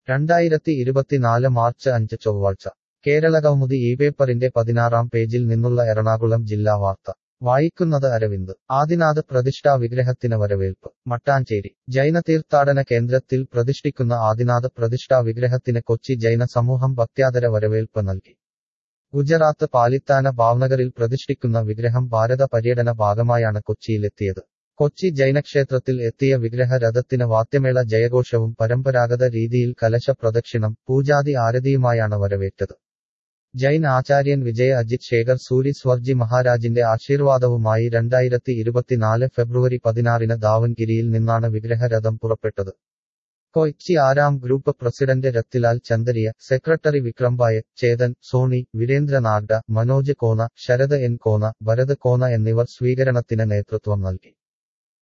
രണ്ടായിരത്തി ഇരുപത്തിനാല് മാർച്ച് അഞ്ച് ചൊവ്വാഴ്ച കേരളകൗമുദി ഈ പേപ്പറിന്റെ പതിനാറാം പേജിൽ നിന്നുള്ള എറണാകുളം ജില്ലാ വാർത്ത വായിക്കുന്നത് അരവിന്ദ് ആദിനാഥ് പ്രതിഷ്ഠാ വിഗ്രഹത്തിന് വരവേൽപ്പ് മട്ടാഞ്ചേരി ജൈന തീർത്ഥാടന കേന്ദ്രത്തിൽ പ്രതിഷ്ഠിക്കുന്ന ആദിനാഥ് പ്രതിഷ്ഠാ വിഗ്രഹത്തിന് കൊച്ചി ജൈന സമൂഹം ഭക്ത്യാദര വരവേൽപ്പ് നൽകി ഗുജറാത്ത് പാലിത്താന ഭാവ്നഗറിൽ പ്രതിഷ്ഠിക്കുന്ന വിഗ്രഹം ഭാരത പര്യടന ഭാഗമായാണ് കൊച്ചിയിലെത്തിയത് കൊച്ചി ജൈനക്ഷേത്രത്തിൽ എത്തിയ വിഗ്രഹ രഥത്തിന് വാദ്യമേള ജയഘോഷവും പരമ്പരാഗത രീതിയിൽ കലശ പ്രദക്ഷിണം പൂജാതി ആരതിയുമായാണ് വരവേറ്റത് ജൈൻ ആചാര്യൻ വിജയ അജിത് ശേഖർ സൂരി സ്വർജി മഹാരാജിന്റെ ആശീർവാദവുമായി രണ്ടായിരത്തി ഇരുപത്തിനാല് ഫെബ്രുവരി പതിനാറിന് ദാവൻഗിരിയിൽ നിന്നാണ് വിഗ്രഹരഥം പുറപ്പെട്ടത് Kochi Aaram group president Ratilal Chandaria secretary Vikrambaya Chetan Soni Virendra Nagda Manoj Kona Sharat N Kona Bharat Kona എന്നിവർ സ്വീകരണത്തിന് നേതൃത്വം നൽകി